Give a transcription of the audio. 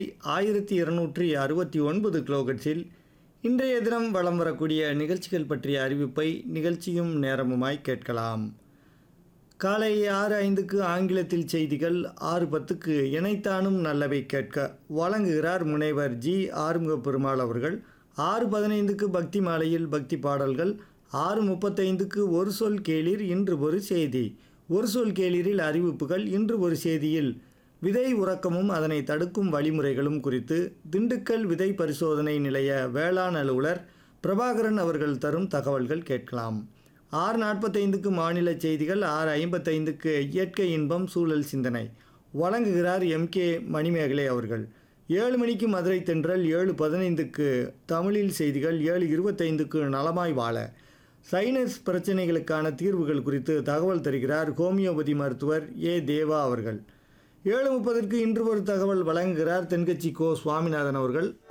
ஆயிரத்தி இருநூற்றி அறுபத்தி ஒன்பது கிலோகட்ஸில் இன்றைய தினம் வலம் வரக்கூடிய நிகழ்ச்சிகள் பற்றிய அறிவிப்பை நிகழ்ச்சியும் நேரமுமாய் கேட்கலாம் காலை ஆறு ஐந்துக்கு ஆங்கிலத்தில் செய்திகள் ஆறு பத்துக்கு இணைத்தானும் நல்லவை கேட்க வழங்குகிறார் முனைவர் ஜி ஆறுமுக பெருமாள் அவர்கள் ஆறு பதினைந்துக்கு பக்தி மாலையில் பக்தி பாடல்கள் ஆறு முப்பத்தைந்துக்கு ஒரு சொல் கேளிர் இன்று ஒரு செய்தி ஒரு சொல் கேளிரில் அறிவிப்புகள் இன்று ஒரு செய்தியில் விதை உறக்கமும் அதனை தடுக்கும் வழிமுறைகளும் குறித்து திண்டுக்கல் விதை பரிசோதனை நிலைய வேளாண் அலுவலர் பிரபாகரன் அவர்கள் தரும் தகவல்கள் கேட்கலாம் ஆறு நாற்பத்தைந்துக்கு மாநில செய்திகள் ஆறு ஐம்பத்தைந்துக்கு இயற்கை இன்பம் சூழல் சிந்தனை வழங்குகிறார் எம் கே மணிமேகலை அவர்கள் ஏழு மணிக்கு மதுரை தென்றல் ஏழு பதினைந்துக்கு தமிழில் செய்திகள் ஏழு இருபத்தைந்துக்கு நலமாய் வாழ சைனஸ் பிரச்சனைகளுக்கான தீர்வுகள் குறித்து தகவல் தருகிறார் ஹோமியோபதி மருத்துவர் ஏ தேவா அவர்கள் ஏழு முப்பதற்கு இன்று ஒரு தகவல் வழங்குகிறார் தென்கட்சி கோ சுவாமிநாதன் அவர்கள்